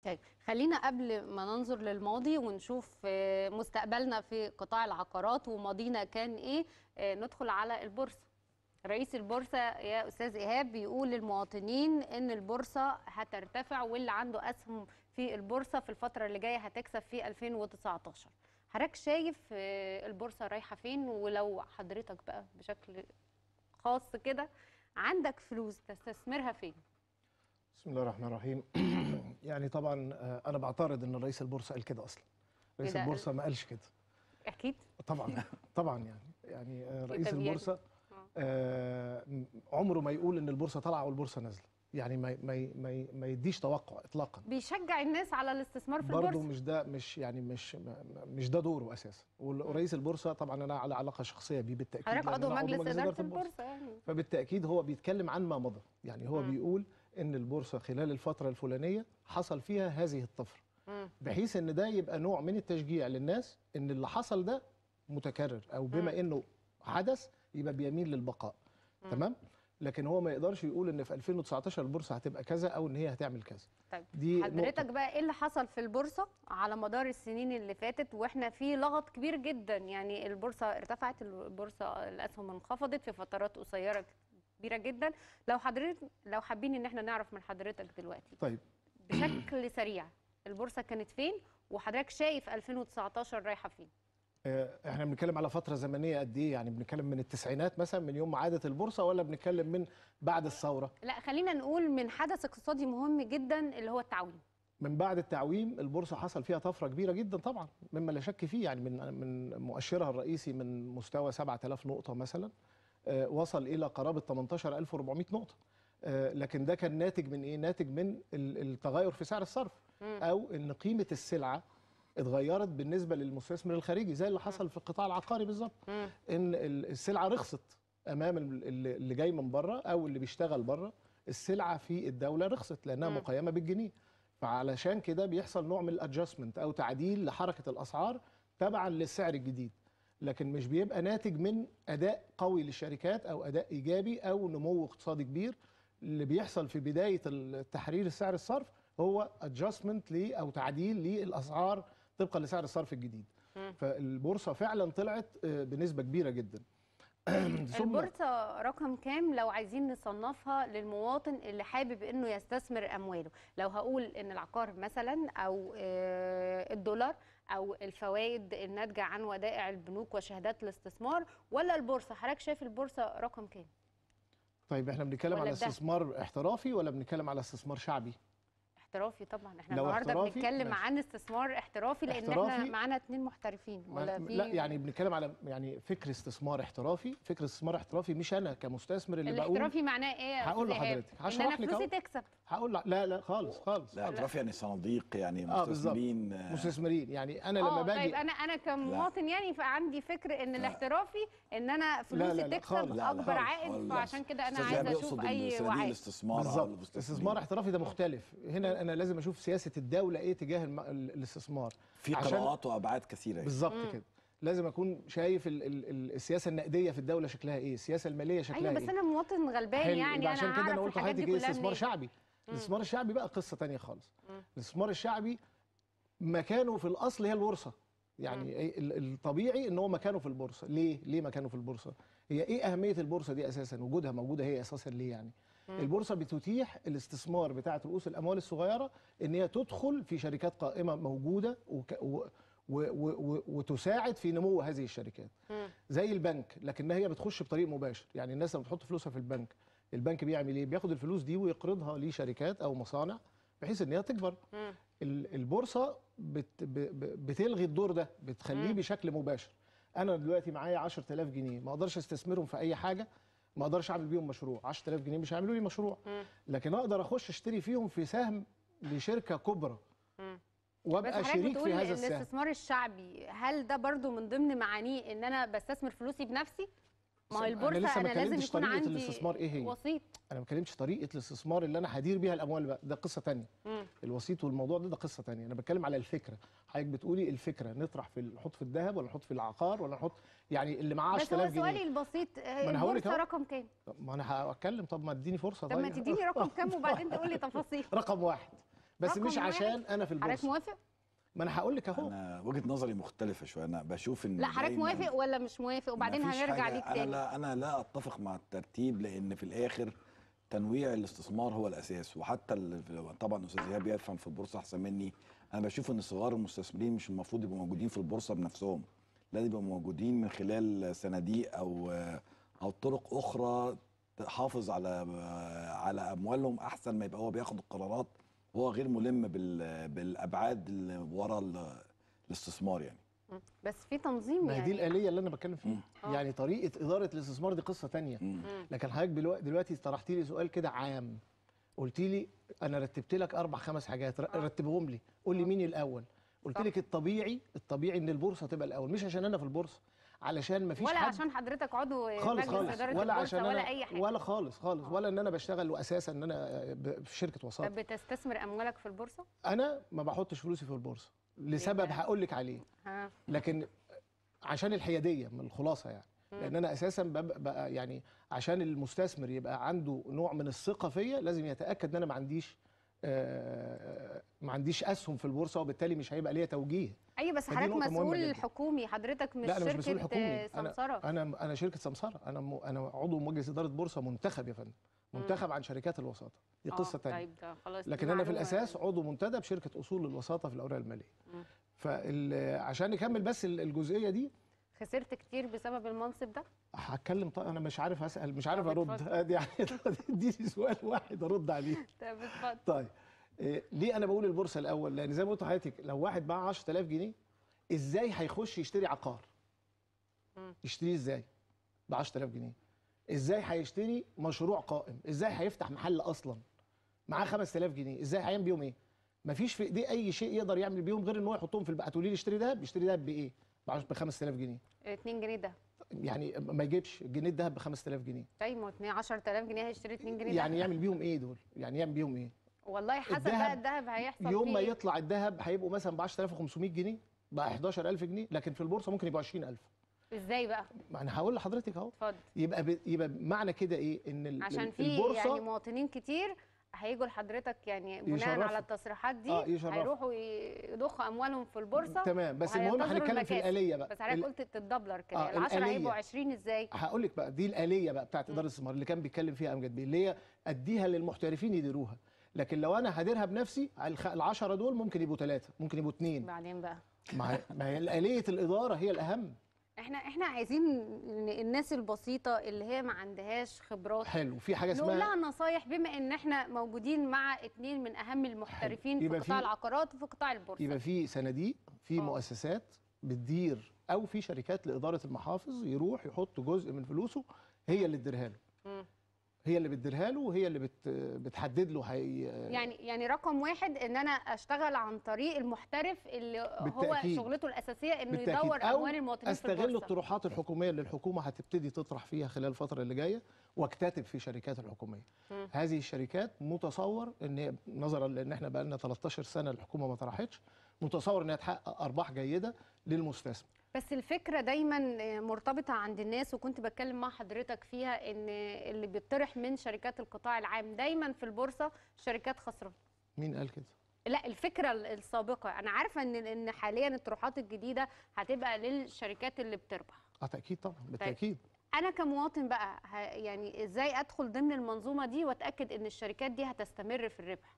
طيب خلينا قبل ما ننظر للماضي ونشوف آه، مستقبلنا في قطاع العقارات وماضينا كان ايه آه، ندخل على البورصه رئيس البورصه يا استاذ ايهاب بيقول للمواطنين ان البورصه هترتفع واللي عنده اسهم في البورصه في الفتره اللي جايه هتكسب في 2019 حضرتك شايف آه، البورصه رايحه فين ولو حضرتك بقى بشكل خاص كده عندك فلوس تستثمرها فين بسم الله الرحمن الرحيم يعني طبعا آه، انا بعترض ان رئيس البورصه قال كده اصلا رئيس كده قال- البورصه ما قالش كده اكيد طبعا طبعا يعني يعني آه، رئيس طب يعني- البورصه آه، م- عمره ما يقول ان البورصه طالعه والبورصه نازله يعني ما ما ما ما يديش توقع اطلاقا بيشجع الناس على الاستثمار في برضه البورصه مش ده مش يعني مش ما- مش ده دوره اساسا ورئيس البورصه طبعا انا على علاقه شخصيه بيه بالتاكيد حضرتك لأن عضو أنا مجلس اداره البورصه يعني فبالتاكيد هو بيتكلم عن ما مضى يعني هو بيقول ان البورصه خلال الفتره الفلانيه حصل فيها هذه الطفره بحيث ان ده يبقى نوع من التشجيع للناس ان اللي حصل ده متكرر او بما انه حدث يبقى بيميل للبقاء تمام لكن هو ما يقدرش يقول ان في 2019 البورصه هتبقى كذا او ان هي هتعمل كذا طيب دي حضرتك نقطة. بقى ايه اللي حصل في البورصه على مدار السنين اللي فاتت واحنا في لغط كبير جدا يعني البورصه ارتفعت البورصه الاسهم انخفضت في فترات قصيره كبيره جدا لو حضرتك لو حابين ان احنا نعرف من حضرتك دلوقتي طيب بشكل سريع البورصه كانت فين وحضرتك شايف 2019 رايحه فين آه، احنا بنتكلم على فتره زمنيه قد ايه يعني بنتكلم من التسعينات مثلا من يوم ما عادت البورصه ولا بنتكلم من بعد الثوره لا خلينا نقول من حدث اقتصادي مهم جدا اللي هو التعويم من بعد التعويم البورصه حصل فيها طفره كبيره جدا طبعا مما لا شك فيه يعني من من مؤشرها الرئيسي من مستوى 7000 نقطه مثلا آه، وصل الى قرابه 18400 نقطه آه، لكن ده كان ناتج من ايه ناتج من ال- التغير في سعر الصرف او ان قيمه السلعه اتغيرت بالنسبه للمستثمر الخارجي زي اللي حصل في القطاع العقاري بالظبط ان ال- السلعه رخصت امام ال- ال- اللي جاي من بره او اللي بيشتغل بره السلعه في الدوله رخصت لانها مقيمه بالجنيه فعلشان كده بيحصل نوع من الادجستمنت او تعديل لحركه الاسعار تبعا للسعر الجديد لكن مش بيبقى ناتج من اداء قوي للشركات او اداء ايجابي او نمو اقتصادي كبير اللي بيحصل في بدايه التحرير السعر الصرف هو ادجستمنت ل او تعديل للاسعار طبقا لسعر الصرف الجديد فالبورصه فعلا طلعت آه، بنسبه كبيره جدا ثم- البورصه رقم كام لو عايزين نصنفها للمواطن اللي حابب انه يستثمر امواله لو هقول ان العقار مثلا او آه، الدولار او الفوائد الناتجه عن ودائع البنوك وشهادات الاستثمار ولا البورصه حضرتك شايف البورصه رقم كام طيب احنا بنتكلم ولا على الذهب؟ استثمار احترافي ولا بنتكلم على استثمار شعبي احترافي طبعا احنا لو النهارده احترافي، بنتكلم ماشي. عن استثمار احترافي لان احنا احترافي؟ معانا اتنين محترفين ولا في لا يعني بنتكلم على يعني فكر استثمار احترافي فكر استثمار احترافي مش انا كمستثمر اللي بقول الاحترافي معناه ايه يا هقول أستاذ إيهاب؟ لحضرتك. ان هشرح انا لك فلوسي أهو. تكسب هقول لا لا لا خالص خالص لا اعتراف يعني صناديق يعني اه بالظبط مستثمرين آه، مستثمرين يعني انا لما اه باجي طيب انا انا كمواطن يعني فعندي فكر ان الاحترافي ان انا فلوسي لا، لا، تكسب خالص. لا، لا، اكبر خالص، عائد خالص. فعشان كده انا أستاذ إيهاب عايزه اشوف يقصد اي صناديق وعي الاستثمار أو بالظبط المستثمرين. استثمار احترافي ده مختلف هنا انا لازم اشوف سياسه الدوله ايه تجاه الم... ال- الاستثمار في عشان- قراءات وابعاد كثيره يعني. بالظبط كده لازم اكون شايف ال... ال... ال- السياسه النقديه في الدوله شكلها ايه السياسه الماليه شكلها ايوه بس ايه انا مواطن غلبان حلو. يعني يبقى عشان انا كده انا هعرف قلت الحاجات دي لحضرتك ايه كلها استثمار منين شعبي الاستثمار الشعبي بقى قصه تانية خالص الاستثمار الشعبي مكانه في الاصل هي البورصه يعني إيه ال- الطبيعي ان هو مكانه في البورصه ليه ليه مكانه في البورصه هي ايه اهميه البورصه دي اساسا وجودها موجوده هي اساسا ليه يعني البورصه بتتيح الاستثمار بتاعه رؤوس الاموال الصغيره ان هي تدخل في شركات قائمه موجوده وك و و و و وتساعد في نمو هذه الشركات زي البنك لكنها هي بتخش بطريق مباشر يعني الناس لما بتحط فلوسها في البنك البنك بيعمل ايه بياخد الفلوس دي ويقرضها لشركات او مصانع بحيث ان هي تكبر ال- البورصه بت ب- ب- بتلغي الدور ده بتخليه بشكل مباشر انا دلوقتي معايا 10000 جنيه ما اقدرش استثمرهم في اي حاجه ما اقدرش اعمل بيهم مشروع 10000 جنيه مش هيعملوا لي مشروع لكن اقدر اخش اشتري فيهم في سهم لشركه كبرى بس وابقى حضرتك شريك بتقول في هذا السهم الاستثمار الشعبي هل ده برضو من ضمن معانيه ان انا بستثمر فلوسي بنفسي ما هو أنا البورصه لسه ما انا لازم اتكلمتش يكون طريقة عندي الاستثمار إيه هي؟ وسيط انا ما بتكلمش طريقه الاستثمار اللي انا هدير بيها الاموال بقى ده قصه تانية الوسيط والموضوع ده ده قصه تانية انا بتكلم على الفكره حضرتك بتقولي الفكره نطرح في نحط في الذهب ولا نحط في العقار ولا نحط يعني اللي معاه بس هو 10000 سؤالي جنيه البسيط ما أنا هقول لك البورصه أهو. رقم كام طب ما انا هتكلم طب ما اديني فرصه طب ما طيب. تديني رقم كام وبعدين تقول لي تفاصيل رقم واحد بس رقم مش واحد. عشان انا في حضرتك البورصه موافق ما انا هقول لك اهو انا وجهه نظري مختلفه شويه انا بشوف ان لا حضرتك دايماً موافق ولا مش موافق وبعدين مفيش هنرجع حاجة- ليك انا تاني لا انا لا اتفق مع الترتيب لان في الاخر تنويع الاستثمار هو الاساس وحتى ال- طبعا استاذ ايهاب يفهم في البورصه احسن مني انا بشوف ان صغار المستثمرين مش المفروض يبقوا موجودين في البورصه بنفسهم لازم يبقوا موجودين من خلال صناديق او او طرق اخرى تحافظ على على اموالهم احسن ما يبقى هو بياخد القرارات وهو غير ملم بال- بالابعاد اللي ورا ال- الاستثمار يعني مم. بس في تنظيم ما هي دي يعني الآلية اللي أنا بتكلم فيها آه. يعني طريقة إدارة الاستثمار دي قصة تانية مم. لكن حضرتك دلوقتي دلوقتي طرحتي لي سؤال كده عام قلت لي أنا رتبت لك أربع خمس حاجات ر- آه. رتبهم لي قول لي آه. مين الأول قلت صح. لك الطبيعي الطبيعي إن البورصة تبقى الأول مش عشان أنا في البورصة علشان ما فيش ولا حد عشان حضرتك عضو خالص مجلس خالص اداره ولا البورصه عشان ولا أنا اي حاجه ولا خالص خالص آه. ولا إن أنا بشتغل وأساسا إن أنا ب- في شركة وساطة طب بتستثمر اموالك في البورصه أنا ما بحطش فلوسي في البورصة لسبب بقى؟ هقول لك عليه ها لكن عشان الحياديه من الخلاصه يعني مم. لان انا اساسا ببقى بقى يعني عشان المستثمر يبقى عنده نوع من الثقه فيا لازم يتاكد ان انا ما عنديش آه، ما عنديش اسهم في البورصه وبالتالي مش هيبقى ليا توجيه ايوه بس فدي حضرتك نقطة مهمة مسؤول جداً. حكومي حضرتك مش لا انا مش شركه مسؤول حكومي آه، انا سمسره انا انا شركه سمسره انا م- انا عضو مجلس اداره بورصه منتخب يا فندم مم. منتخب عن شركات الوساطه دي آه، قصه تانية طيب ده خلاص دي لكن انا في معلومة الاساس يعني. عضو منتدب شركه اصول الوساطه في الاوراق الماليه مم. فعشان نكمل بس ال- الجزئيه دي خسرت كتير بسبب المنصب ده هتكلم طيب انا مش عارف اسال مش عارف طب ارد اتفضل. ادي يعني اديني سؤال واحد ارد عليه طب اتفضل طيب إيه ليه انا بقول البورصه الاول لان زي ما قلت لحضرتك لو واحد معاه 10000 جنيه ازاي هيخش يشتري عقار مم. يشتريه ازاي ب 10000 جنيه ازاي هيشتري مشروع قائم ازاي هيفتح محل اصلا معاه 5000 جنيه ازاي هيعمل بيهم ايه مفيش في ايديه اي شيء يقدر يعمل بيهم غير ان هو يحطهم في البقى هتقولي لي اشتري دهب اشتري دهب بايه ب 5000 جنيه 2 جنيه ده يعني ما يجيبش الجنيه الدهب ب 5000 جنيه طيب ما هو 10000 جنيه هيشتري 2 جنيه يعني ده يعمل بيهم ايه دول يعني يعمل بيهم ايه والله حسب الدهب بقى الذهب هيحصل يوم فيه ما إيه. يطلع الذهب هيبقوا مثلا ب 10500 جنيه ب 11000 جنيه لكن في البورصه ممكن يبقوا 20000 ازاي بقى ما انا هقول لحضرتك اهو اتفضل يبقى ب... يبقى معنى كده ايه ان ال- عشان ال- في البورصه يعني مواطنين كتير هيجوا لحضرتك يعني بناء يشرفوا. على التصريحات دي آه، يشرفوا. هيروحوا يضخوا اموالهم في البورصه تمام بس المهم وهينتظروا هنتكلم في المكاسب. الاليه بقى بس حضرتك ال- قلت تتدبلر كده آه، ال 10 الآلية. هيبقوا 20 ازاي هقول لك بقى دي الاليه بقى بتاعت اداره الاستثمار اللي كان بيتكلم فيها امجد بيه اللي هي اديها للمحترفين يديروها لكن لو انا هديرها بنفسي ال 10 دول ممكن يبقوا ثلاثه ممكن يبقوا اثنين بعدين بقى ما هي ما هي آلية الاداره هي الاهم احنا احنا عايزين إن الناس البسيطه اللي هي ما عندهاش خبرات حلو في حاجه نقول اسمها لها نصايح بما ان احنا موجودين مع اتنين من اهم المحترفين في يبقى قطاع في- العقارات وفي قطاع البورصه يبقى في صناديق في آه. مؤسسات بتدير او في شركات لاداره المحافظ يروح يحط جزء من فلوسه هي اللي تديرها له مم. هي اللي بتديرها له وهي اللي بت بتحدد له هي يعني يعني رقم واحد ان انا اشتغل عن طريق المحترف اللي هو بالتأكيد. شغلته الاساسيه انه بالتأكيد. يدور أو اموال المواطنين في استغل البورصه الطروحات الحكوميه اللي الحكومه هتبتدي تطرح فيها خلال الفتره اللي جايه واكتتب في شركات الحكوميه مم. هذه الشركات متصور ان هي نظرا لان احنا بقى لنا 13 سنه الحكومه ما طرحتش متصور انها تحقق ارباح جيده للمستثمر بس الفكره دايما مرتبطه عند الناس وكنت بتكلم مع حضرتك فيها ان اللي بيطرح من شركات القطاع العام دايما في البورصه شركات خسرانه مين قال كده لا الفكره السابقه انا عارفه ان ان حاليا الطروحات الجديده هتبقى للشركات اللي بتربح اه تاكيد طبعا بالتاكيد انا كمواطن بقى ه- يعني ازاي ادخل ضمن المنظومه دي واتاكد ان الشركات دي هتستمر في الربح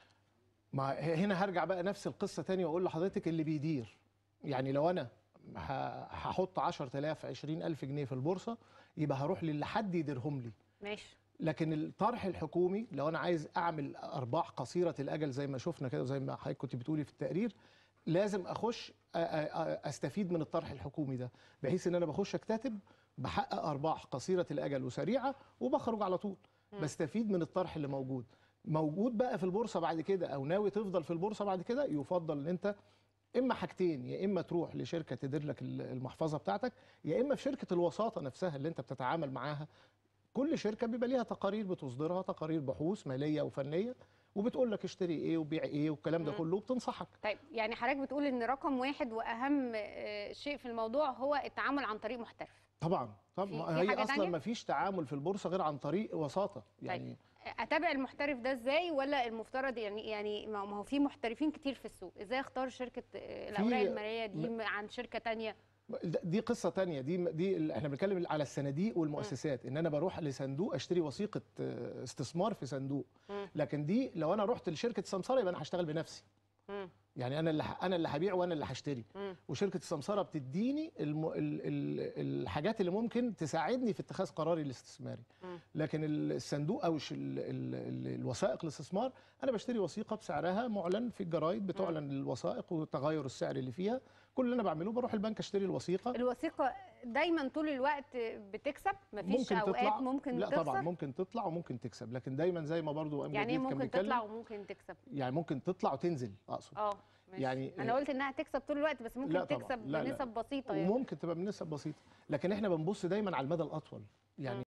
ما هنا هرجع بقى نفس القصه تاني واقول لحضرتك اللي بيدير يعني لو انا ه- هحط 10000 20000 جنيه في البورصه يبقى هروح للي حد يديرهم لي ماشي لكن الطرح الحكومي لو انا عايز اعمل ارباح قصيره الاجل زي ما شفنا كده وزي ما حضرتك كنت بتقولي في التقرير لازم اخش أ- أ- أ- استفيد من الطرح الحكومي ده بحيث ان انا بخش اكتتب بحقق ارباح قصيره الاجل وسريعه وبخرج على طول بستفيد من الطرح اللي موجود موجود بقى في البورصه بعد كده او ناوي تفضل في البورصه بعد كده يفضل ان انت اما حاجتين يا اما تروح لشركه تدير لك المحفظه بتاعتك يا اما في شركه الوساطه نفسها اللي انت بتتعامل معاها كل شركه بيبقى ليها تقارير بتصدرها تقارير بحوث ماليه وفنيه وبتقول لك اشتري ايه وبيع ايه والكلام ده مم. كله وبتنصحك طيب يعني حضرتك بتقول ان رقم واحد واهم آه، شيء في الموضوع هو التعامل عن طريق محترف طبعا في- طبعا في هي حاجة اصلا تانية؟ ما فيش تعامل في البورصه غير عن طريق وساطه يعني اتابع المحترف ده ازاي ولا المفترض يعني يعني ما ما هو في محترفين كتير في السوق ازاي اختار شركه آه، الاوراق الماليه دي م- عن شركه تانية دي قصه تانية دي دي ال- احنا بنتكلم على الصناديق والمؤسسات ان انا بروح لصندوق اشتري وثيقه آه، استثمار في صندوق مم. لكن دي لو انا رحت لشركه سمساره يبقى انا هشتغل بنفسي مم. يعني انا اللي ه- انا اللي هبيع وانا اللي هشتري مم. وشركه السمساره بتديني الم... ال... ال... الحاجات اللي ممكن تساعدني في اتخاذ قراري الاستثماري مم. لكن الصندوق او الش- ال... ال... ال... الوثائق الاستثمار انا بشتري وثيقه بسعرها معلن في الجرايد بتعلن الوثائق وتغير السعر اللي فيها كل اللي انا بعمله بروح البنك اشتري الوثيقه الوثيقه دايما طول الوقت بتكسب مفيش ممكن اوقات تطلع ممكن لا تخسر طبعا ممكن تطلع وممكن تكسب لكن دايما زي ما برضو أمجد يعني ايه كان ممكن بيتكلم، تطلع وممكن تكسب يعني ممكن تطلع وتنزل اقصد اه ماشي. يعني- انا قلت انها تكسب طول الوقت بس ممكن لا طبعاً. تكسب لا لا. بنسب بسيطه يعني وممكن تبقى بنسب بسيطه لكن احنا بنبص دايما على المدى الاطول يعني